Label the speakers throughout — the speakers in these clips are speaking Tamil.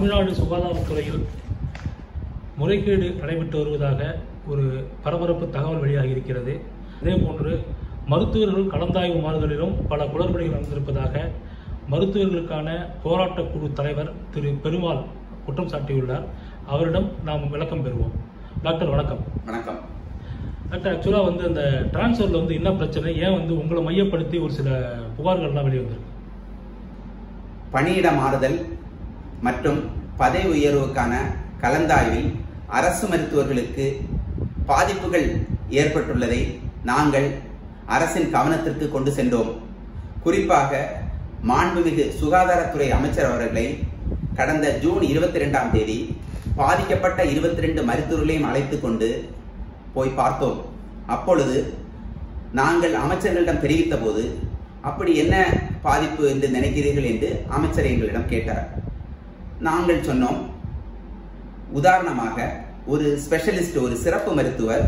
Speaker 1: தமிழ்நாடு சுகாதாரத்துறையில் முறைகேடு நடைபெற்று வருவதாக ஒரு பரபரப்பு தகவல் வெளியாகி இருக்கிறது அதேபோன்று மருத்துவர்கள் கலந்தாய்வு மாறுதலிலும் பல குளறுபடிகள் நடந்திருப்பதாக மருத்துவர்களுக்கான போராட்டக் குழு தலைவர் திரு பெருமாள் குற்றம் சாட்டியுள்ளார் அவரிடம் நாம் விளக்கம் பெறுவோம் டாக்டர் வணக்கம்
Speaker 2: வணக்கம்
Speaker 1: டாக்டர் ஆக்சுவலாக வந்து அந்த டிரான்ஸ்ஃபரில் வந்து என்ன பிரச்சனை ஏன் வந்து உங்களை மையப்படுத்தி ஒரு சில புகார்கள்லாம் வெளியே வந்திருக்கு
Speaker 2: பணியிட மாறுதல் மற்றும் பதவி உயர்வுக்கான கலந்தாய்வில் அரசு மருத்துவர்களுக்கு பாதிப்புகள் ஏற்பட்டுள்ளதை நாங்கள் அரசின் கவனத்திற்கு கொண்டு சென்றோம் குறிப்பாக மாண்புமிகு சுகாதாரத்துறை அமைச்சர் அவர்களை கடந்த ஜூன் இருபத்தி ரெண்டாம் தேதி பாதிக்கப்பட்ட இருபத்தி ரெண்டு மருத்துவர்களையும் அழைத்து கொண்டு போய் பார்த்தோம் அப்பொழுது நாங்கள் அமைச்சர்களிடம் தெரிவித்த போது அப்படி என்ன பாதிப்பு என்று நினைக்கிறீர்கள் என்று அமைச்சர் எங்களிடம் கேட்டார் நாங்கள் சொன்னோம் உதாரணமாக ஒரு ஸ்பெஷலிஸ்ட் ஒரு சிறப்பு மருத்துவர்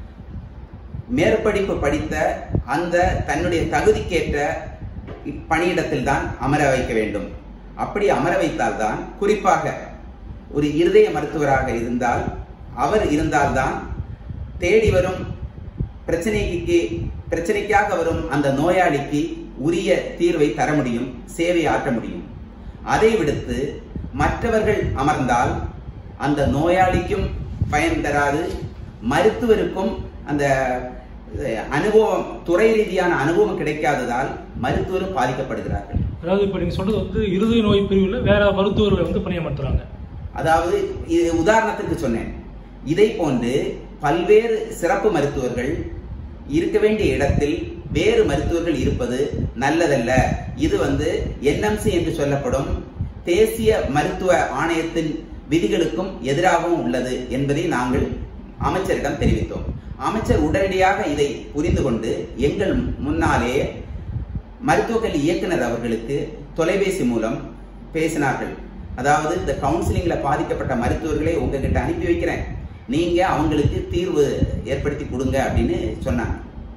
Speaker 2: மேற்படிப்பு படித்த அந்த தன்னுடைய தகுதிக்கேற்ற பணியிடத்தில் தான் அமர வைக்க வேண்டும் அப்படி அமர வைத்தால்தான் குறிப்பாக ஒரு இருதய மருத்துவராக இருந்தால் அவர் இருந்தால்தான் தேடி வரும் பிரச்சனைக்கு பிரச்சனைக்காக வரும் அந்த நோயாளிக்கு உரிய தீர்வை தர முடியும் சேவை ஆற்ற முடியும் அதை விடுத்து மற்றவர்கள் அமர்ந்தால் அந்த நோயாளிக்கும் பயன் தராது மருத்துவருக்கும் அந்த அஹ், அனுபவம் துறை ரீதியான அனுபவம் கிடைக்காததால் மருத்துவரும் பாதிக்கப்படுகிறார்கள்
Speaker 1: அதாவது இப்போ நீங்கள் சொல்றது வந்து இருதய நோய் பிரிவில் வேற மருத்துவர்களை வந்து பணியமர்த்துறாங்க
Speaker 2: அதாவது இது உதாரணத்திற்கு சொன்னேன் இதை போன்று பல்வேறு சிறப்பு மருத்துவர்கள் இருக்க வேண்டிய இடத்தில் வேறு மருத்துவர்கள் இருப்பது நல்லதல்ல இது வந்து என்எம்சி என்று சொல்லப்படும் தேசிய மருத்துவ ஆணையத்தின் விதிகளுக்கும் எதிராகவும் உள்ளது என்பதை நாங்கள் அமைச்சரிடம் தெரிவித்தோம் அமைச்சர் உடனடியாக இதை புரிந்து கொண்டு எங்கள் முன்னாலே மருத்துவக் கல்வி இயக்குனர் அவர்களுக்கு தொலைபேசி மூலம் பேசினார்கள் அதாவது இந்த கவுன்சிலிங்ல பாதிக்கப்பட்ட மருத்துவர்களை உங்ககிட்ட அனுப்பி வைக்கிறேன் நீங்க அவங்களுக்கு தீர்வு ஏற்படுத்தி கொடுங்க அப்படின்னு சொன்னாங்க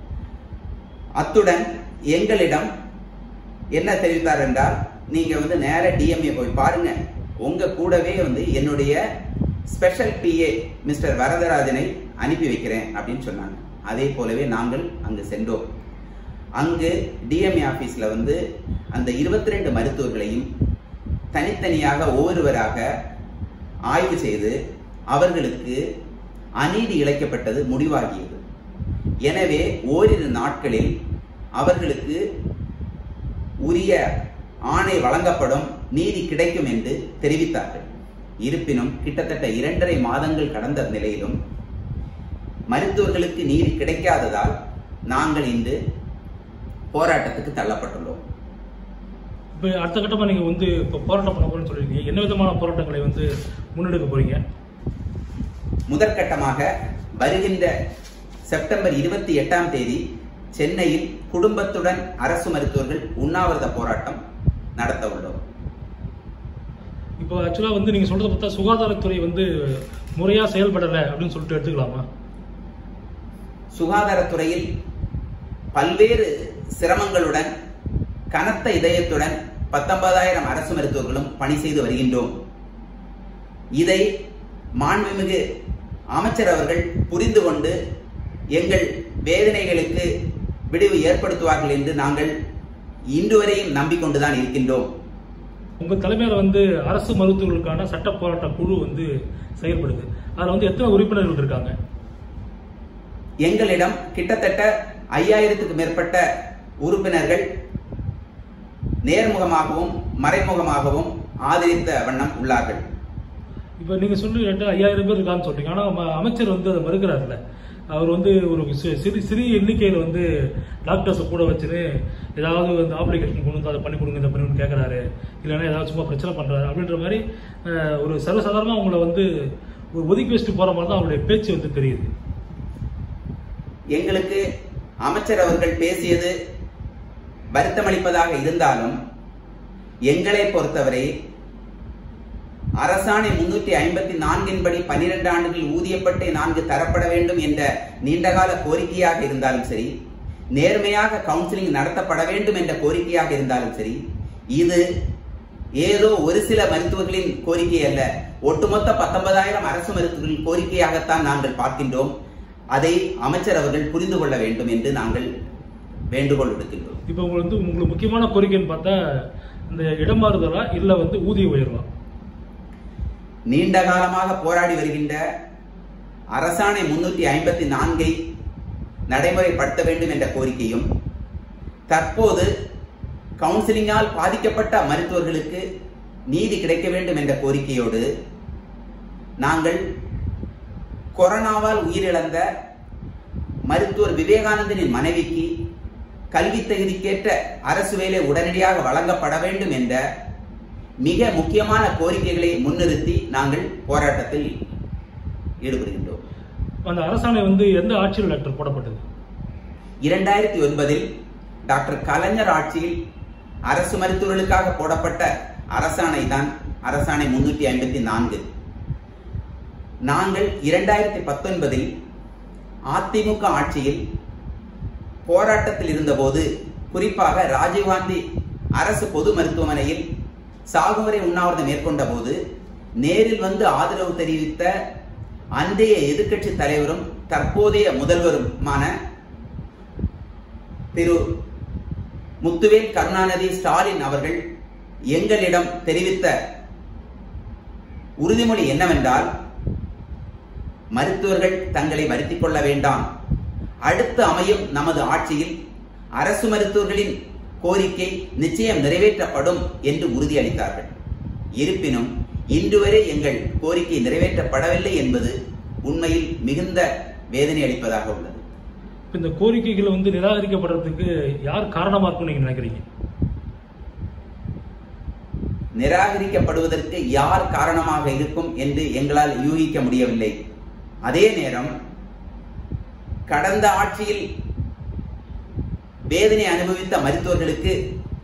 Speaker 2: அத்துடன் எங்களிடம் என்ன தெரிவித்தார் என்றால் நீங்க வந்து நேர டிஎம்ஏ போய் பாருங்க உங்க கூடவே வந்து என்னுடைய ஸ்பெஷல் பிஏ மிஸ்டர் வரதராஜனை அனுப்பி வைக்கிறேன் அப்படின்னு சொன்னாங்க அதே போலவே நாங்கள் அங்கு சென்றோம் அங்கு டிஎம்ஏ ஆபீஸ்ல வந்து அந்த இருபத்தி ரெண்டு மருத்துவர்களையும் தனித்தனியாக ஒவ்வொருவராக ஆய்வு செய்து அவர்களுக்கு அநீதி இழைக்கப்பட்டது முடிவாகியது எனவே ஓரிரு நாட்களில் அவர்களுக்கு உரிய ஆணை வழங்கப்படும் நீதி கிடைக்கும் என்று தெரிவித்தார்கள் இருப்பினும் கிட்டத்தட்ட இரண்டரை மாதங்கள் கடந்த நிலையிலும் மருத்துவர்களுக்கு நீதி கிடைக்காததால் நாங்கள் இன்று போராட்டத்துக்கு தள்ளப்பட்டுள்ளோம்
Speaker 1: இப்போ அடுத்த கட்டமாக நீங்கள் வந்து இப்போ போராட்டம் பண்ண போறேன்னு சொல்லியிருக்கீங்க என்ன விதமான போராட்டங்களை வந்து முன்னெடுக்க போறீங்க
Speaker 2: முதற்கட்டமாக வருகின்ற செப்டம்பர் இருபத்தி எட்டாம் தேதி சென்னையில் குடும்பத்துடன் அரசு மருத்துவர்கள் உண்ணாவிரத போராட்டம் நடத்த உள்ளோம்
Speaker 1: இப்போ ஆக்சுவலாக வந்து நீங்கள் சொல்றதை பார்த்தா சுகாதாரத்துறை வந்து முறையாக செயல்படலை அப்படின்னு சொல்லிட்டு எடுத்துக்கலாமா
Speaker 2: சுகாதாரத்துறையில் பல்வேறு சிரமங்களுடன் கனத்த இதயத்துடன் பத்தொன்பதாயிரம் அரசு மருத்துவர்களும் பணி செய்து வருகின்றோம் இதை மாண்புமிகு அமைச்சர் அவர்கள் புரிந்து கொண்டு எங்கள் வேதனைகளுக்கு விடிவு ஏற்படுத்துவார்கள் என்று நாங்கள் இன்று வரையும் நம்பிக்கொண்டுதான் இருக்கின்றோம்
Speaker 1: உங்கள் தலைமையில் வந்து அரசு மருத்துவர்களுக்கான சட்ட போராட்ட குழு வந்து செயல்படுது அதில் வந்து எத்தனை உறுப்பினர்கள் இருக்காங்க
Speaker 2: எங்களிடம் கிட்டத்தட்ட ஐயாயிரத்துக்கு மேற்பட்ட உறுப்பினர்கள் நேர்முகமாகவும் மறைமுகமாகவும் ஆதரித்த வண்ணம் உள்ளார்கள்
Speaker 1: இப்போ நீங்கள் சொல்றீங்க ஐயாயிரம் பேர் இருக்கான்னு சொல்றீங்க ஆனால் அமைச்சர் வந்து அதை மறுக்கிறாருல்ல அவர் வந்து ஒரு சி- சிறு சிறிய எண்ணிக்கையில் வந்து டாக்டர்ஸை கூட வச்சுன்னு ஏதாவது வந்து ஆப்ளிகேஷன் கொண்டு வந்து அதை பண்ணி கொடுங்க இதை பண்ணி கொடுங்க கேட்குறாரு இல்லைன்னா ஏதாவது சும்மா பிரச்சனை பண்ணுறாரு அப்படின்ற மாதிரி அஹ், ஒரு சர்வசாதாரணமாக அவங்கள வந்து ஒரு ஒதுக்கி வச்சுட்டு போகிற மாதிரி தான் அவருடைய பேச்சு வந்து தெரியுது
Speaker 2: எங்களுக்கு அமைச்சர் அவர்கள் பேசியது வருத்தமளிப்பதாக இருந்தாலும் எங்களை பொறுத்தவரை அரசாணை முன்னூற்றி ஐம்பத்தி நான்கின் படி பனிரெண்டு ஆண்டுகள் ஊதியப்பட்டு நான்கு தரப்பட வேண்டும் என்ற நீண்டகால கோரிக்கையாக இருந்தாலும் சரி நேர்மையாக கவுன்சிலிங் நடத்தப்பட வேண்டும் என்ற கோரிக்கையாக இருந்தாலும் சரி இது ஏதோ ஒரு சில மருத்துவர்களின் கோரிக்கை அல்ல ஒட்டுமொத்த பத்தொன்பதாயிரம் அரசு மருத்துவர்களின் கோரிக்கையாகத்தான் நாங்கள் பார்க்கின்றோம் அதை அமைச்சர் அவர்கள் புரிந்து கொள்ள வேண்டும் என்று நாங்கள் வேண்டுகோள் விடுக்கின்றோம்
Speaker 1: இப்போ உங்களுக்கு வந்து உங்களுக்கு முக்கியமான கோரிக்கைன்னு பார்த்தா இந்த இடமாறுதலா இல்லை வந்து ஊதிய உயர்வா
Speaker 2: நீண்ட காலமாக போராடி வருகின்ற அரசாணை முன்னூற்றி ஐம்பத்தி நான்கை நடைமுறைப்படுத்த வேண்டும் என்ற கோரிக்கையும் தற்போது கவுன்சிலிங்கால் பாதிக்கப்பட்ட மருத்துவர்களுக்கு நீதி கிடைக்க வேண்டும் என்ற கோரிக்கையோடு நாங்கள் கொரோனாவால் உயிரிழந்த மருத்துவர் விவேகானந்தனின் மனைவிக்கு கல்வி தகுதிக்கேற்ற அரசு வேலை உடனடியாக வழங்கப்பட வேண்டும் என்ற மிக முக்கியமான கோரிக்கைகளை முன்னிறுத்தி நாங்கள் போராட்டத்தில் ஈடுபடுகின்றோம்
Speaker 1: அந்த அரசாணை வந்து எந்த ஆட்சியில் டாக்டர் போடப்பட்டது
Speaker 2: இரண்டாயிரத்தி ஒன்பதில் டாக்டர் கலைஞர் ஆட்சியில் அரசு மருத்துவர்களுக்காக போடப்பட்ட அரசாணை தான் அரசாணை முன்னூற்றி ஐம்பத்தி நான்கு நாங்கள் இரண்டாயிரத்தி பத்தொன்பதில் அதிமுக ஆட்சியில் போராட்டத்தில் இருந்தபோது குறிப்பாக ராஜீவ்காந்தி அரசு பொது மருத்துவமனையில் சாகுவரை உண்ணாவிரதம் மேற்கொண்ட போது நேரில் வந்து ஆதரவு தெரிவித்த அன்றைய எதிர்க்கட்சி தலைவரும் தற்போதைய முதல்வருமான திரு முத்துவேல் கருணாநிதி ஸ்டாலின் அவர்கள் எங்களிடம் தெரிவித்த உறுதிமொழி என்னவென்றால் மருத்துவர்கள் தங்களை வருத்திக் கொள்ள வேண்டாம் அடுத்து அமையும் நமது ஆட்சியில் அரசு மருத்துவர்களின் கோரிக்கை நிச்சயம் நிறைவேற்றப்படும் என்று உறுதியளித்தார்கள் இருப்பினும் இன்று வரை எங்கள் கோரிக்கை நிறைவேற்றப்படவில்லை என்பது உண்மையில் மிகுந்த வேதனை அளிப்பதாக உள்ளது
Speaker 1: இப்ப இந்த கோரிக்கைகள் வந்து நிராகரிக்கப்படுறதுக்கு யார் காரணமா இருக்கும்னு நீங்க நினைக்கிறீங்க
Speaker 2: நிராகரிக்கப்படுவதற்கு யார் காரணமாக இருக்கும் என்று எங்களால் யூகிக்க முடியவில்லை அதே நேரம் கடந்த ஆட்சியில் வேதனை அனுபவித்த மருத்துவர்களுக்கு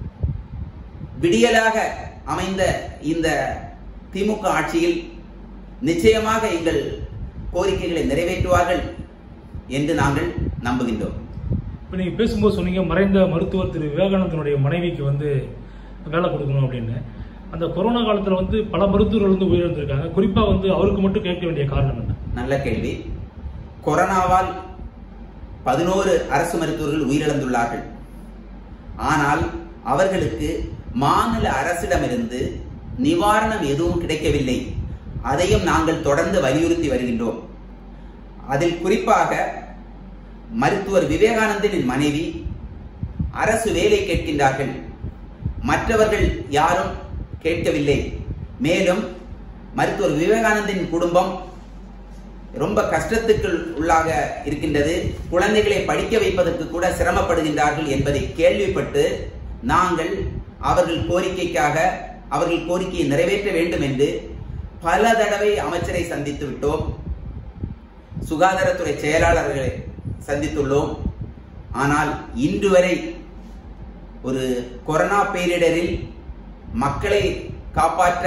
Speaker 2: விடியலாக அமைந்த இந்த திமுக ஆட்சியில் நிச்சயமாக எங்கள் கோரிக்கைகளை நிறைவேற்றுவார்கள் என்று நாங்கள் நம்புகின்றோம்
Speaker 1: இப்போ நீங்க பேசும்போது சொன்னீங்க மறைந்த மருத்துவர் திரு விவேகானந்தனுடைய மனைவிக்கு வந்து வேலை கொடுக்கணும் அப்படின்னு அந்த கொரோனா காலத்துல வந்து பல மருத்துவர்கள் வந்து உயிரிழந்திருக்காங்க குறிப்பா வந்து அவருக்கு மட்டும் கேட்க வேண்டிய காரணம் என்ன
Speaker 2: நல்ல கேள்வி கொரோனாவால் பதினோரு அரசு மருத்துவர்கள் உயிரிழந்துள்ளார்கள் ஆனால் அவர்களுக்கு மாநில அரசிடமிருந்து நிவாரணம் எதுவும் கிடைக்கவில்லை அதையும் நாங்கள் தொடர்ந்து வலியுறுத்தி வருகின்றோம் அதில் குறிப்பாக மருத்துவர் விவேகானந்தனின் மனைவி அரசு வேலை கேட்கின்றார்கள் மற்றவர்கள் யாரும் கேட்கவில்லை மேலும் மருத்துவர் விவேகானந்தனின் குடும்பம் ரொம்ப கஷ்டத்துக்கு உள்ளாக இருக்கின்றது குழந்தைகளை படிக்க வைப்பதற்கு கூட சிரமப்படுகின்றார்கள் என்பதை கேள்விப்பட்டு நாங்கள் அவர்கள் கோரிக்கைக்காக அவர்கள் கோரிக்கையை நிறைவேற்ற வேண்டும் என்று பல தடவை அமைச்சரை சந்தித்து விட்டோம் சுகாதாரத்துறை செயலாளர்களை சந்தித்துள்ளோம் ஆனால் இன்று வரை ஒரு கொரோனா பேரிடரில் மக்களை காப்பாற்ற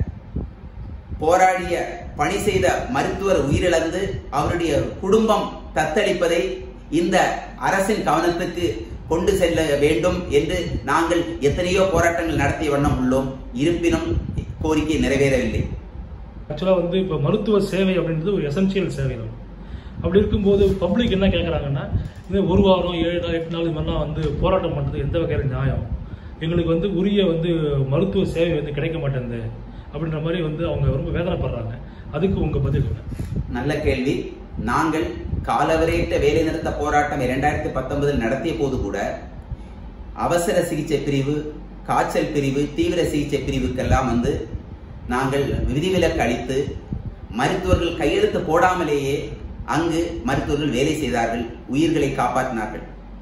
Speaker 2: போராடிய பணி செய்த மருத்துவர் உயிரிழந்து அவருடைய குடும்பம் தத்தளிப்பதை இந்த அரசின் கவனத்துக்கு கொண்டு செல்ல வேண்டும் என்று நாங்கள் எத்தனையோ போராட்டங்கள் நடத்திய வண்ணம் உள்ளோம் இருப்பினும் கோரிக்கை நிறைவேறவில்லை
Speaker 1: ஆக்சுவலாக வந்து இப்போ மருத்துவ சேவை அப்படின்றது ஒரு எசென்சியல் சேவை தான் அப்படி இருக்கும்போது பப்ளிக் என்ன கேட்குறாங்கன்னா இது ஒரு வாரம் ஏழு நாள் எட்டு நாள் இது மாதிரிலாம் வந்து போராட்டம் பண்ணுறது எந்த வகையான நியாயம் எங்களுக்கு வந்து உரிய வந்து மருத்துவ சேவை வந்து கிடைக்க மாட்டேங்குது அப்படின்ற மாதிரி வந்து அவங்க ரொம்ப வேதனைப்படுறாங்க அதுக்கு உங்கள் பதில் என்ன
Speaker 2: நல்ல கேள்வி நாங்கள் காலவரையிட்ட வேலைநிறுத்த போராட்டம் இரண்டாயிரத்தி பத்தொன்பதில் நடத்திய போது கூட அவசர சிகிச்சை பிரிவு காய்ச்சல் பிரிவு தீவிர சிகிச்சை பிரிவுக்கெல்லாம் வந்து நாங்கள் விதிவிலக்கு அளித்து மருத்துவர்கள் கையெழுத்து போடாமலேயே அங்கு மருத்துவர்கள் வேலை செய்தார்கள் உயிர்களை காப்பாற்றினார்கள்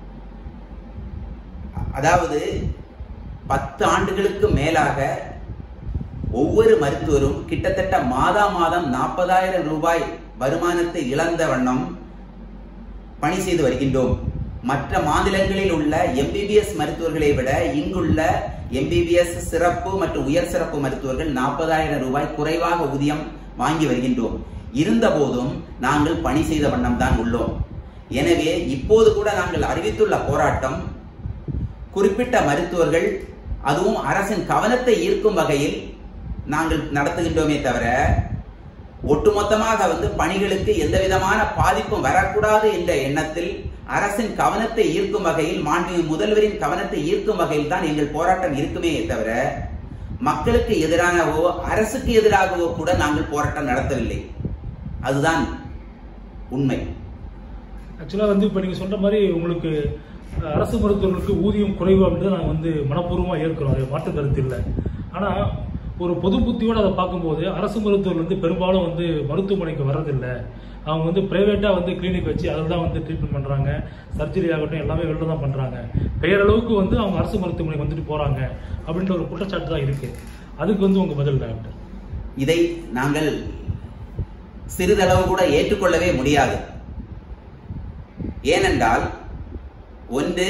Speaker 2: அதாவது பத்து ஆண்டுகளுக்கு மேலாக ஒவ்வொரு மருத்துவரும் கிட்டத்தட்ட மாதா மாதம் நாற்பதாயிரம் ரூபாய் வருமானத்தை இழந்த வண்ணம் பணி செய்து வருகின்றோம் மற்ற மாநிலங்களில் உள்ள எம்பிபிஎஸ் மருத்துவர்களை விட இங்குள்ள எம்பிபிஎஸ் சிறப்பு மற்றும் உயர் சிறப்பு மருத்துவர்கள் நாற்பதாயிரம் ரூபாய் குறைவாக ஊதியம் வாங்கி வருகின்றோம் இருந்த போதும் நாங்கள் பணி செய்த வண்ணம் தான் உள்ளோம் எனவே இப்போது கூட நாங்கள் அறிவித்துள்ள போராட்டம் குறிப்பிட்ட மருத்துவர்கள் அதுவும் அரசின் கவனத்தை ஈர்க்கும் வகையில் நாங்கள் நடத்துகின்றோமே தவிர ஒட்டுமொத்தமாக வந்து பணிகளுக்கு எந்த விதமான பாதிப்பும் வரக்கூடாது என்ற எண்ணத்தில் அரசின் கவனத்தை ஈர்க்கும் வகையில் மாண்புமிகு முதல்வரின் கவனத்தை ஈர்க்கும் வகையில் தான் எங்கள் போராட்டம் இருக்குமே தவிர மக்களுக்கு எதிராகவோ அரசுக்கு எதிராகவோ கூட நாங்கள் போராட்டம் நடத்தவில்லை அதுதான் உண்மை
Speaker 1: ஆக்சுவலாக வந்து இப்போ நீங்கள் சொல்கிற மாதிரி உங்களுக்கு அஹ், அரசு மருத்துவர்களுக்கு ஊதியம் குறைவு அப்படின்றத நாங்கள் வந்து மனப்பூர்வமாக ஏற்கிறோம் அது மாற்று கருத்து இல்லை ஆனால் ஒரு பொது புத்தியோடு அதை பார்க்கும்போது அரசு மருத்துவர்கள் வந்து பெரும்பாலும் வந்து மருத்துவமனைக்கு வர்றதில்லை அவங்க வந்து ப்ரைவேட்டாக வந்து கிளினிக் வச்சு அதில் தான் வந்து ட்ரீட்மெண்ட் பண்ணுறாங்க சர்ஜரி ஆகட்டும் எல்லாமே வெளில தான் பண்ணுறாங்க பெயரளவுக்கு வந்து அவங்க அரசு மருத்துவமனைக்கு வந்துட்டு போகிறாங்க அப்படின்ற ஒரு குற்றச்சாட்டு தான் இருக்குது அதுக்கு வந்து உங்கள் பதில் டாக்டர்
Speaker 2: இதை நாங்கள் சிறிதளவு கூட ஏற்றுக்கொள்ளவே முடியாது ஏனென்றால் ஒன்று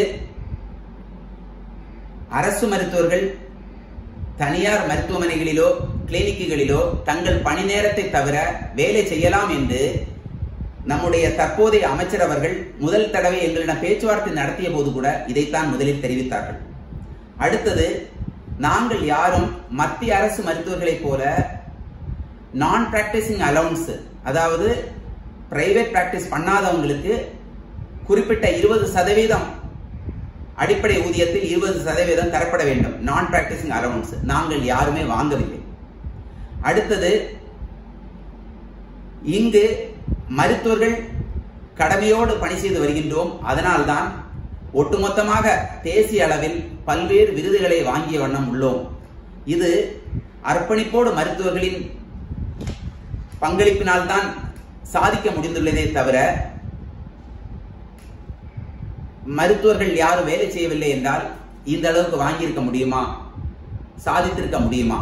Speaker 2: அரசு மருத்துவர்கள் தனியார் மருத்துவமனைகளிலோ கிளினிக்குகளிலோ தங்கள் பணி நேரத்தை தவிர வேலை செய்யலாம் என்று நம்முடைய தற்போதைய அமைச்சர் அவர்கள் முதல் தடவை எங்களிடம் பேச்சுவார்த்தை நடத்திய போது கூட இதைத்தான் முதலில் தெரிவித்தார்கள் அடுத்தது நாங்கள் யாரும் மத்திய அரசு மருத்துவர்களைப் போல நான் பிராக்டிசிங் அலவுன்ஸ் அதாவது பிரைவேட் பிராக்டிஸ் பண்ணாதவங்களுக்கு குறிப்பிட்ட இருபது சதவீதம் அடிப்படை ஊதியத்தில் இருபது சதவீதம் தரப்பட வேண்டும் நான் பிராக்டிசிங் அலவன்ஸ் நாங்கள் யாருமே வாங்கவில்லை அடுத்தது இங்கு மருத்துவர்கள் கடமையோடு பணி செய்து வருகின்றோம் அதனால்தான் ஒட்டுமொத்தமாக தேசிய அளவில் பல்வேறு விருதுகளை வாங்கிய வண்ணம் உள்ளோம் இது அர்ப்பணிப்போடு மருத்துவர்களின் பங்களிப்பினால் தான் சாதிக்க முடிந்துள்ளதே தவிர மருத்துவர்கள் யாரும் வேலை செய்யவில்லை என்றால் இந்த அளவுக்கு வாங்கியிருக்க முடியுமா சாதித்திருக்க முடியுமா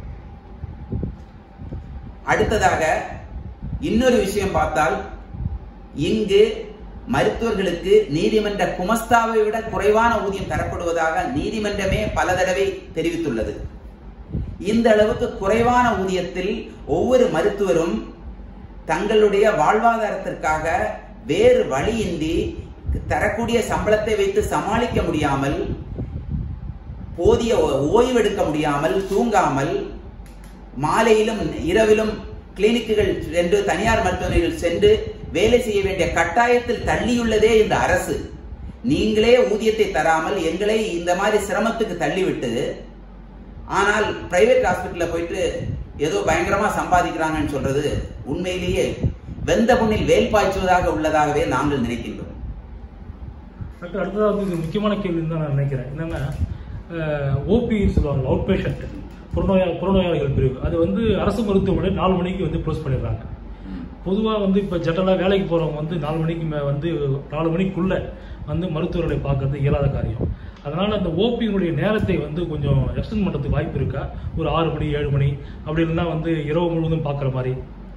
Speaker 2: அடுத்ததாக இன்னொரு விஷயம் பார்த்தால் இங்கு மருத்துவர்களுக்கு நீதிமன்ற குமஸ்தாவை விட குறைவான ஊதியம் தரப்படுவதாக நீதிமன்றமே பல தடவை தெரிவித்துள்ளது இந்த அளவுக்கு குறைவான ஊதியத்தில் ஒவ்வொரு மருத்துவரும் தங்களுடைய வாழ்வாதாரத்திற்காக வேறு வழியின்றி தரக்கூடிய சம்பளத்தை வைத்து சமாளிக்க முடியாமல் போதிய ஓய்வெடுக்க முடியாமல் தூங்காமல் மாலையிலும் இரவிலும் கிளினிக்குகள் சென்று தனியார் மருத்துவமனைகள் சென்று வேலை செய்ய வேண்டிய கட்டாயத்தில் தள்ளியுள்ளதே இந்த அரசு நீங்களே ஊதியத்தை தராமல் எங்களை இந்த மாதிரி சிரமத்துக்கு தள்ளிவிட்டு ஆனால் பிரைவேட் ஹாஸ்பிட்டல்ல போயிட்டு ஏதோ பயங்கரமா சம்பாதிக்கிறாங்கன்னு சொல்றது உண்மையிலேயே வெந்த புண்ணில் வேல் பாய்ச்சுவதாக உள்ளதாகவே நாங்கள் நினைக்கின்றோம்
Speaker 1: டாக்டர் அடுத்ததாக வந்து இது முக்கியமான கேள்வின்னு தான் நான் நினைக்கிறேன் என்னென்னா ஓபி சொல்லுவாங்க அவுட் பேஷண்ட் புறநோயா புறநோயாளிகள் பிரிவு அது வந்து அரசு மருத்துவமனை நாலு மணிக்கு வந்து க்ளோஸ் பண்ணிடுறாங்க பொதுவாக வந்து இப்போ ஜென்ரலாக வேலைக்கு போகிறவங்க வந்து நாலு மணிக்கு மே வந்து நாலு மணிக்குள்ளே வந்து மருத்துவர்களை பார்க்கறது இயலாத காரியம் அதனால் அந்த ஓபியினுடைய நேரத்தை வந்து கொஞ்சம் எக்ஸ்டெண்ட் பண்ணுறதுக்கு வாய்ப்பு இருக்கா ஒரு ஆறு மணி ஏழு மணி அப்படி இல்லைன்னா வந்து இரவு முழுவதும் பார்க்குற மாதிரி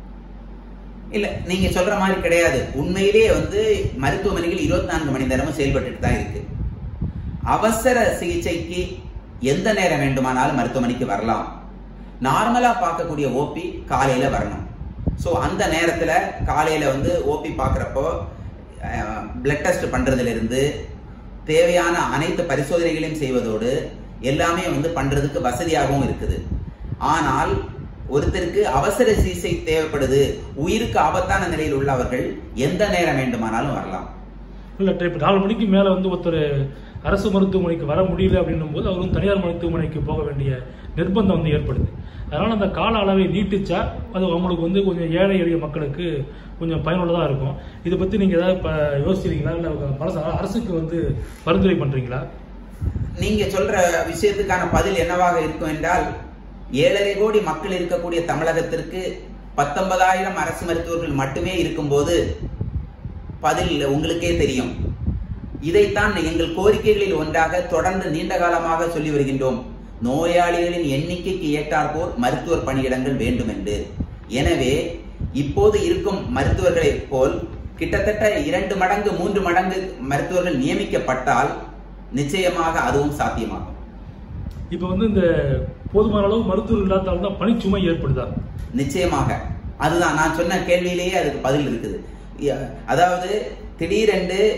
Speaker 2: இல்ல நீங்க சொல்ற மாதிரி கிடையாது உண்மையிலேயே வந்து மருத்துவமனைகள் இருபத்தி நான்கு மணி நேரமும் செயல்பட்டுட்டு தான் இருக்கு அவசர சிகிச்சைக்கு எந்த நேரம் வேண்டுமானாலும் மருத்துவமனைக்கு வரலாம் நார்மலா பார்க்கக்கூடிய ஓபி காலையில வரணும் ஸோ அந்த நேரத்துல காலையில வந்து ஓபி பார்க்குறப்போ பிளட் டெஸ்ட் பண்றதுல இருந்து தேவையான அனைத்து பரிசோதனைகளையும் செய்வதோடு எல்லாமே வந்து பண்றதுக்கு வசதியாகவும் இருக்குது ஆனால் ஒருத்தருக்கு அவசர சிகிச்சை தேவைப்படுது உயிருக்கு ஆபத்தான நிலையில் உள்ளவர்கள் எந்த நேரம் வேண்டுமானாலும் வரலாம்
Speaker 1: இல்லை இப்போ நாலு மணிக்கு மேலே வந்து ஒருத்தர் அரசு மருத்துவமனைக்கு வர முடியல அப்படின்னும் போது அவரும் தனியார் மருத்துவமனைக்கு போக வேண்டிய நிர்பந்தம் வந்து ஏற்படுது அதனால் அந்த கால அளவை நீட்டிச்சா அது அவங்களுக்கு வந்து கொஞ்சம் ஏழை எளிய மக்களுக்கு கொஞ்சம் பயனுள்ளதாக இருக்கும் இதை பற்றி நீங்கள் ஏதாவது இப்போ யோசிக்கிறீங்களா இல்லை பல அரசுக்கு வந்து பரிந்துரை பண்ணுறீங்களா
Speaker 2: நீங்க சொல்ற விஷயத்துக்கான பதில் என்னவாக இருக்கும் என்றால் ஏழரை கோடி மக்கள் இருக்கக்கூடிய தமிழகத்திற்கு பத்தொன்பதாயிரம் அரசு மருத்துவர்கள் மட்டுமே இருக்கும்போது பதில் உங்களுக்கே தெரியும் இதைத்தான் எங்கள் கோரிக்கைகளில் ஒன்றாக தொடர்ந்து நீண்ட காலமாக சொல்லி வருகின்றோம் நோயாளிகளின் எண்ணிக்கைக்கு ஏற்றாற்போர் மருத்துவர் பணியிடங்கள் வேண்டும் என்று எனவே இப்போது இருக்கும் மருத்துவர்களைப் போல் கிட்டத்தட்ட இரண்டு மடங்கு மூன்று மடங்கு மருத்துவர்கள் நியமிக்கப்பட்டால் நிச்சயமாக அதுவும் சாத்தியமாகும்
Speaker 1: இப்போ வந்து இந்த போதுமான அளவு மருத்துவர் இல்லாதால் தான் பணிச்சுமை ஏற்படுதா
Speaker 2: நிச்சயமாக அதுதான் நான் சொன்ன கேள்வியிலேயே அதுக்கு பதில் இருக்குது அதாவது திடீரென்று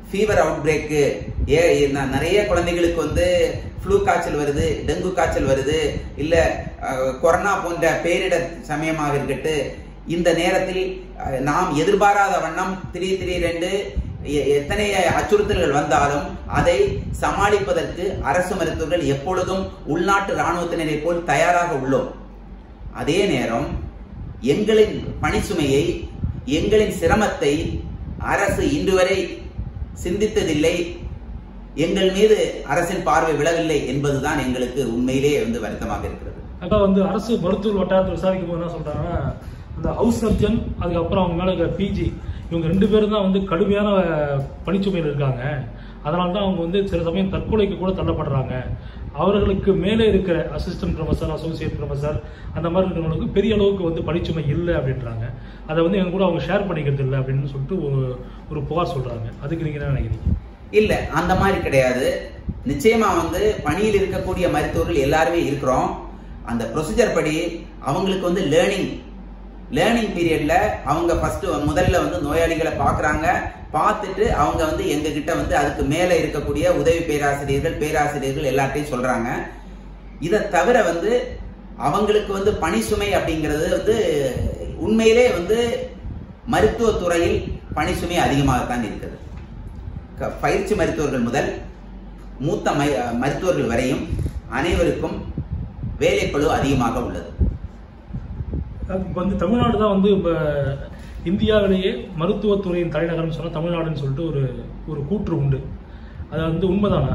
Speaker 2: ஃபீவர் அவுட் பிரேக்கு ஏ ந- நிறைய குழந்தைகளுக்கு வந்து ஃப்ளூ காய்ச்சல் வருது டெங்கு காய்ச்சல் வருது இல்ல அஹ், கொரோனா போன்ற பேரிடர் சமயமாக இருக்கட்டு இந்த நேரத்தில் அஹ், நாம் எதிர்பாராத வண்ணம் திடீர் திடீரென்று எ- எத்தனை அச்சுறுத்தல்கள் வந்தாலும் அதை சமாளிப்பதற்கு அரசு மருத்துவர்கள் எப்பொழுதும் உள்நாட்டு இராணுவத்தினரை போல் தயாராக உள்ளோம் அதே நேரம் எங்களின் பணிச்சுமையை எங்களின் சிரமத்தை அரசு இன்று வரை சிந்தித்ததில்லை எங்கள் மீது அரசின் பார்வை விழவில்லை என்பதுதான் எங்களுக்கு உண்மையிலேயே வந்து வருத்தமாக இருக்கிறது
Speaker 1: அக்கா வந்து அரசு மருத்துவ வட்டாரத்தில் விசாரிக்கும் போது என்ன சொல்றாங்கன்னா அந்த ஹவுஸ் சர்ஜன் அதுக்கப்புறம் அவங்க மேல இருக்கிற பிஜி இவங்க ரெண்டு பேரும் தான் வந்து கடுமையான பணிச்சுமையில் இருக்காங்க அதனால தான் அவங்க வந்து சில சமயம் தற்கொலைக்கு கூட தள்ளப்படுறாங்க அவர்களுக்கு மேலே இருக்கிற அசிஸ்டன்ட் ப்ரொஃபசர் அசோசியேட் ப்ரொஃபசர் அந்த மாதிரி இருக்கிறவங்களுக்கு பெரிய அளவுக்கு வந்து பணிச்சுமை இல்லை அப்படின்றாங்க அதை வந்து எங்க கூட அவங்க ஷேர் பண்ணிக்கிறது இல்லை அப்படின்னு சொல்லிட்டு ஒரு ஒரு புகார் சொல்றாங்க அதுக்கு நீங்க என்ன நினைக்கிறீங்க
Speaker 2: இல்ல அந்த மாதிரி கிடையாது நிச்சயமா வந்து பணியில் இருக்கக்கூடிய மருத்துவர்கள் எல்லாருமே இருக்கிறோம் அந்த ப்ரொசீஜர் படி அவங்களுக்கு வந்து லேர்னிங் லேர்னிங் பீரியட்ல அவங்க ஃபர்ஸ்ட் முதல்ல வந்து நோயாளிகளை பார்க்கறாங்க பார்த்துட்டு அவங்க வந்து எங்க கிட்ட வந்து அதுக்கு மேல இருக்கக்கூடிய உதவி பேராசிரியர்கள் பேராசிரியர்கள் எல்லாத்தையும் சொல்றாங்க இதை தவிர வந்து அவங்களுக்கு வந்து பணி சுமை அப்படிங்கிறது வந்து உண்மையிலே வந்து மருத்துவத்துறையில் பணி சுமை அதிகமாகத்தான் இருக்கிறது க- பயிற்சி மருத்துவர்கள் முதல் மூத்த மை- மருத்துவர்கள் வரையும் அனைவருக்கும் வேலைப்பளு அதிகமாக உள்ளது
Speaker 1: இப்போ வந்து தமிழ்நாடு தான் வந்து இப்போ இந்தியாவிலேயே மருத்துவத்துறையின் தலைநகரம் சொன்னா தமிழ்நாடுன்னு சொல்லிட்டு ஒரு ஒரு கூற்று உண்டு அது வந்து உண்மைதானா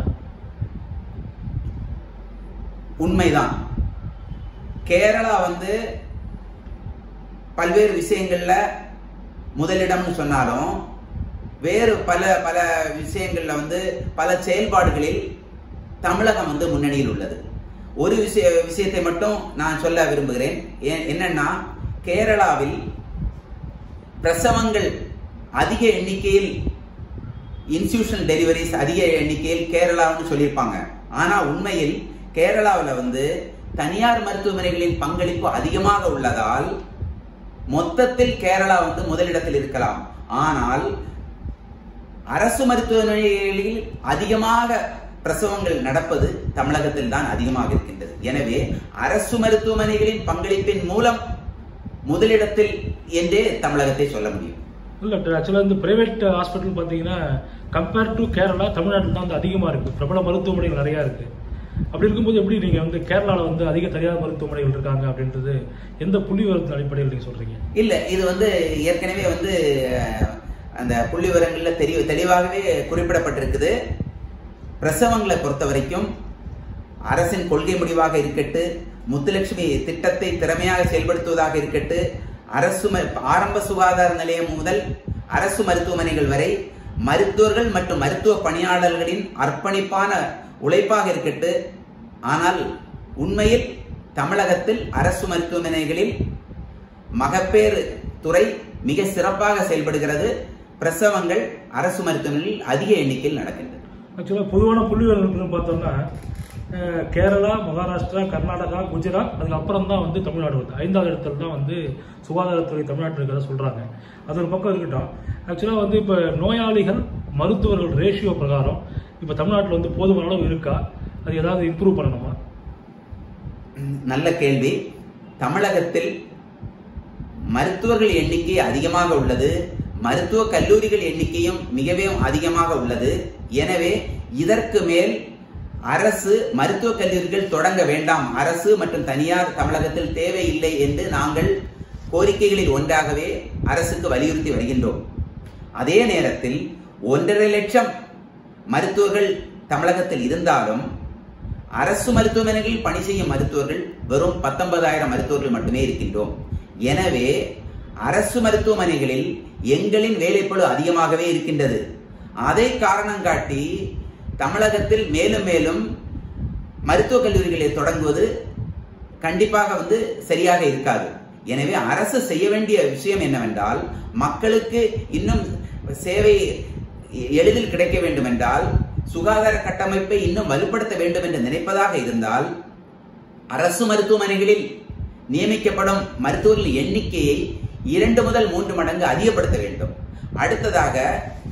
Speaker 2: உண்மைதான் கேரளா வந்து பல்வேறு விஷயங்கள்ல முதலிடம்னு சொன்னாலும் வேறு பல பல விஷயங்கள்ல வந்து பல செயல்பாடுகளில் தமிழகம் வந்து முன்னணியில் உள்ளது ஒரு விஷய விஷயத்தை மட்டும் நான் சொல்ல விரும்புகிறேன் ஏ- என்னன்னா கேரளாவில் பிரசவங்கள் அதிக எண்ணிக்கையில் இன்ஸ்டிடியூஷனல் டெலிவரிஸ் அதிக எண்ணிக்கையில் கேரளான்னு சொல்லியிருப்பாங்க ஆனா உண்மையில் கேரளாவில் வந்து தனியார் மருத்துவமனைகளின் பங்களிப்பு அதிகமாக உள்ளதால் மொத்தத்தில் கேரளா வந்து முதலிடத்தில் இருக்கலாம் ஆனால் அரசு மருத்துவமனைகளில் அதிகமாக பிரசவங்கள் நடப்பது தமிழகத்தில் தான் அதிகமாக இருக்கின்றது எனவே அரசு மருத்துவமனைகளின் பங்களிப்பின் மூலம் முதலிடத்தில் என்றே தமிழகத்தை சொல்ல முடியும்
Speaker 1: இல்லை ஆக்சுவலாக இந்த பிரைவேட் ஹாஸ்பிட்டல் பார்த்தீங்கன்னா கம்பேர் டு கேரளா தமிழ்நாட்டில் தான் வந்து அதிகமாக இருக்குது பிரபல மருத்துவமனைகள் நிறையா இருக்குது அப்படி இருக்கும்போது எப்படி நீங்கள் வந்து கேரளாவில் வந்து அதிக தனியார் மருத்துவமனைகள் இருக்காங்க அப்படின்றது எந்த புள்ளி விவரத்தின் அடிப்படையில் நீங்கள் சொல்கிறீங்க
Speaker 2: இல்ல இது வந்து ஏற்கனவே வந்து அஹ், அந்த புள்ளி விவரங்கள்ல தெளிவு தெளிவாகவே குறிப்பிடப்பட்டிருக்குது பிரசவங்களை பொறுத்த வரைக்கும் அரசின் கொள்கை முடிவாக இருக்கட்டு முத்துலட்சுமி திட்டத்தை திறமையாக செயல்படுத்துவதாக இருக்கட்டு அரசு ம- ஆரம்ப சுகாதார நிலையம் முதல் அரசு மருத்துவமனைகள் வரை மருத்துவர்கள் மற்றும் மருத்துவ பணியாளர்களின் அர்ப்பணிப்பான உழைப்பாக இருக்கட்டு ஆனால் உண்மையில் தமிழகத்தில் அரசு மருத்துவமனைகளில் மகப்பேறு துறை மிக சிறப்பாக செயல்படுகிறது பிரசவங்கள் அரசு மருத்துவமனையில் அதிக எண்ணிக்கையில் நடக்கின்றன
Speaker 1: ஆக்சுவலாக பொதுவான புள்ளி விவரங்கள் பார்த்தோம்னா அஹ், கேரளா மகாராஷ்டிரா கர்நாடகா குஜராத் அதுக்கப்புறம் தான் வந்து தமிழ்நாடு வருது ஐந்தாவது இடத்துல தான் வந்து சுகாதாரத்துறை தமிழ்நாட்டில் இருக்கிறதா சொல்கிறாங்க அது ஒரு பக்கம் இருக்கட்டும் ஆக்சுவலாக வந்து இப்போ நோயாளிகள் மருத்துவர்கள் ரேஷியோ பிரகாரம் இப்போ தமிழ்நாட்டில் வந்து போதுமான அளவு இருக்கா அது ஏதாவது இம்ப்ரூவ் பண்ணணுமா
Speaker 2: நல்ல கேள்வி தமிழகத்தில் மருத்துவர்கள் எண்ணிக்கை அதிகமாக உள்ளது மருத்துவ கல்லூரிகள் எண்ணிக்கையும் மிகவும் அதிகமாக உள்ளது எனவே இதற்கு மேல் அரசு மருத்துவக் கல்லூரிகள் தொடங்க வேண்டாம் அரசு மற்றும் தனியார் தமிழகத்தில் தேவையில்லை என்று நாங்கள் கோரிக்கைகளில் ஒன்றாகவே அரசுக்கு வலியுறுத்தி வருகின்றோம் அதே நேரத்தில் ஒன்றரை லட்சம் மருத்துவர்கள் தமிழகத்தில் இருந்தாலும் அரசு மருத்துவமனைகளில் பணி செய்யும் மருத்துவர்கள் வெறும் பத்தொன்பதாயிரம் மருத்துவர்கள் மட்டுமே இருக்கின்றோம் எனவே அரசு மருத்துவமனைகளில் எங்களின் வேலைப்பளு அதிகமாகவே இருக்கின்றது அதை காரணம் காட்டி தமிழகத்தில் மேலும் மேலும் மருத்துவக் கல்லூரிகளை தொடங்குவது கண்டிப்பாக வந்து சரியாக இருக்காது எனவே அரசு செய்ய வேண்டிய விஷயம் என்னவென்றால் மக்களுக்கு இன்னும் சேவை எளிதில் கிடைக்க வேண்டும் என்றால் சுகாதார கட்டமைப்பை இன்னும் வலுப்படுத்த வேண்டும் என்று நினைப்பதாக இருந்தால் அரசு மருத்துவமனைகளில் நியமிக்கப்படும் மருத்துவர்களின் எண்ணிக்கையை இரண்டு முதல் மூன்று மடங்கு அதிகப்படுத்த வேண்டும் அடுத்ததாக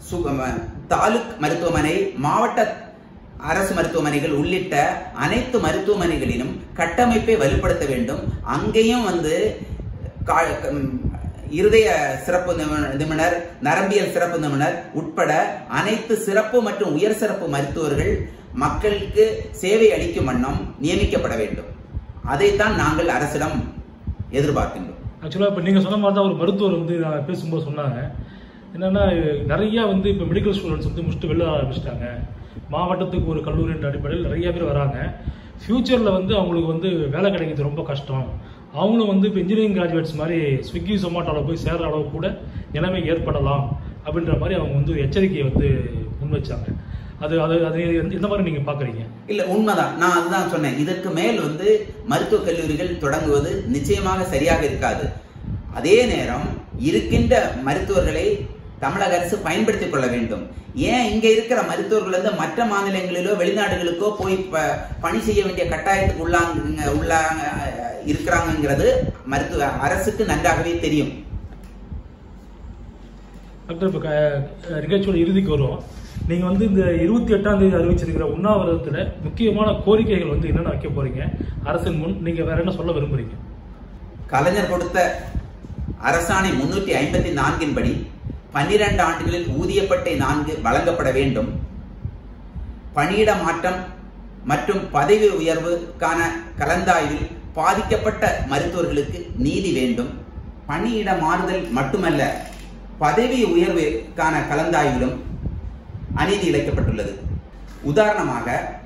Speaker 2: சுக- தாலுக் மருத்துவமனை மாவட்ட அரசு மருத்துவமனைகள் உள்ளிட்ட அனைத்து மருத்துவமனைகளிலும் கட்டமைப்பை வலுப்படுத்த வேண்டும் அங்கேயும் வந்து கா- ம், இருதய சிறப்பு நிபுண- நிபுணர் நரம்பியல் சிறப்பு நிபுணர் உட்பட அனைத்து சிறப்பு மற்றும் உயர் சிறப்பு மருத்துவர்கள் மக்களுக்கு சேவை அளிக்கும் வண்ணம் நியமிக்கப்பட வேண்டும் அதைத்தான் நாங்கள் அரசிடம் எதிர்பார்க்கின்றோம்
Speaker 1: ஆக்சுவலாக இப்போ நீங்கள் சொன்ன மாதிரி தான் ஒரு மருத்துவர் வந்து நான் பேசும்போது சொன்னாங்க என்னன்னா நிறைய வந்து இப்போ மெடிக்கல் ஸ்டூடெண்ட்ஸ் வந்து முடிச்சுட்டு வெளில ஆரம்பிச்சிட்டாங்க மாவட்டத்துக்கு ஒரு கல்லூரின்ற அடிப்படையில் நிறைய பேர் வராங்க ஃப்யூச்சரில் வந்து அவங்களுக்கு வந்து வேலை கிடைக்கிறது ரொம்ப கஷ்டம் அவங்களும் வந்து இப்போ இன்ஜினியரிங் கிராஜுவேட்ஸ் மாதிரி ஸ்விக்கி சொமாட்டோவில் போய் சேர்ற அளவு கூட நிலைமை ஏற்படலாம் அப்படின்ற மாதிரி அவங்க வந்து ஒரு எச்சரிக்கையை வந்து முன் வச்சாங்க அது அது அது எந்த- எந்த மாதிரி நீங்கள் பார்க்குறீங்க
Speaker 2: இல்ல உண்மைதான் நான் அதுதான் சொன்னேன் இதற்கு மேல் வந்து மருத்துவக் கல்லூரிகள் தொடங்குவது நிச்சயமாக சரியாக இருக்காது அதே நேரம் இருக்கின்ற மருத்துவர்களை தமிழக அரசு பயன்படுத்திக் கொள்ள வேண்டும் ஏன் இங்க இருக்கிற மருத்துவர்கள் வந்து மற்ற மாநிலங்களிலோ வெளிநாடுகளுக்கோ போய் ப- பணி செய்ய வேண்டிய கட்டாயத்துக்கு உள்ளாங்க உள்ளாங்க இருக்கிறாங்கிறது மருத்துவ அரசுக்கு நன்றாகவே தெரியும்
Speaker 1: டாக்டர் இப்போ நிகழ்ச்சியோட இறுதிக்கு வரும் நீங்கள் வந்து இந்த இருபத்தி எட்டாம் தேதி அறிவிச்சிருக்கிற உண்ணாவிரதத்தில் முக்கியமான கோரிக்கைகள் வந்து என்னென்ன வைக்க போறீங்க அரசின் முன் நீங்கள் வேற என்ன சொல்ல விரும்புறீங்க
Speaker 2: கலைஞர் கொடுத்த அரசாணை முன்னூற்றி ஐம்பத்தி நான்கின் படி பன்னிரண்டு ஆண்டுகளில் ஊதியப்பட்டை நான்கு வழங்கப்பட வேண்டும் பணியிட மாற்றம் மற்றும் பதவி உயர்வுக்கான கலந்தாய்வில் பாதிக்கப்பட்ட மருத்துவர்களுக்கு நீதி வேண்டும் பணியிட மாறுதல் மட்டுமல்ல பதவி உயர்வுக்கான கலந்தாய்விலும் அநீதி இழைக்கப்பட்டுள்ளது உதாரணமாக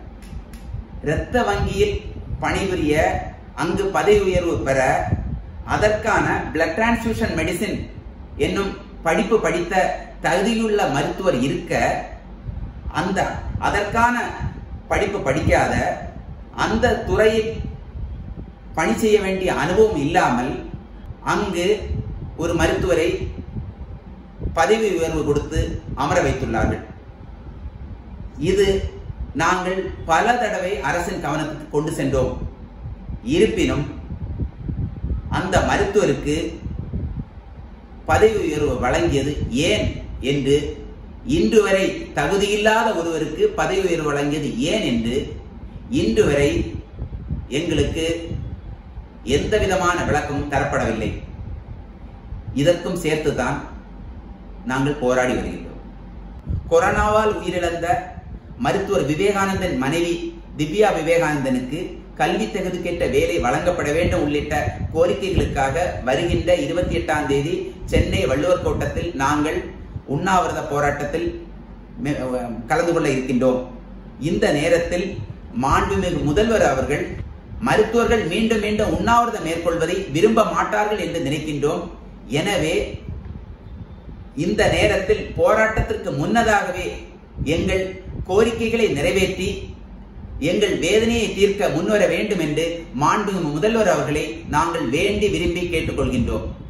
Speaker 2: இரத்த வங்கியில் பணிபுரிய அங்கு பதவி உயர்வு பெற அதற்கான பிளட் டிரான்ஸ்ஃபியூஷன் மெடிசின் என்னும் படிப்பு படித்த தகுதியுள்ள மருத்துவர் இருக்க அந்த அதற்கான படிப்பு படிக்காத அந்த துறையில் பணி செய்ய வேண்டிய அனுபவம் இல்லாமல் அங்கு ஒரு மருத்துவரை பதவி உயர்வு கொடுத்து அமர வைத்துள்ளார்கள் இது நாங்கள் பல தடவை அரசின் கவனத்துக்கு கொண்டு சென்றோம் இருப்பினும் அந்த மருத்துவருக்கு பதவி உயர்வு வழங்கியது ஏன் என்று இன்று வரை தகுதியில்லாத ஒருவருக்கு பதவி உயர்வு வழங்கியது ஏன் என்று இன்று வரை எங்களுக்கு எந்த விதமான விளக்கமும் தரப்படவில்லை இதற்கும் சேர்த்துதான் நாங்கள் போராடி வருகின்றோம் கொரோனாவால் உயிரிழந்த மருத்துவர் விவேகானந்தன் மனைவி திவ்யா விவேகானந்தனுக்கு கல்வி தகுதிக்கேற்ற வேலை வழங்கப்பட வேண்டும் உள்ளிட்ட கோரிக்கைகளுக்காக வருகின்ற இருபத்தி எட்டாம் தேதி சென்னை வள்ளுவர் கோட்டத்தில் நாங்கள் உண்ணாவிரத போராட்டத்தில் மே- கலந்து கொள்ள இருக்கின்றோம் இந்த நேரத்தில் மாண்புமிகு முதல்வர் அவர்கள் மருத்துவர்கள் மீண்டும் மீண்டும் உண்ணாவிரதம் மேற்கொள்வதை விரும்ப மாட்டார்கள் என்று நினைக்கின்றோம் எனவே இந்த நேரத்தில் போராட்டத்திற்கு முன்னதாகவே எங்கள் கோரிக்கைகளை நிறைவேற்றி எங்கள் வேதனையை தீர்க்க முன்வர வேண்டும் என்று மாண்புமிகு முதல்வர் அவர்களை நாங்கள் வேண்டி விரும்பி கேட்டுக்கொள்கின்றோம்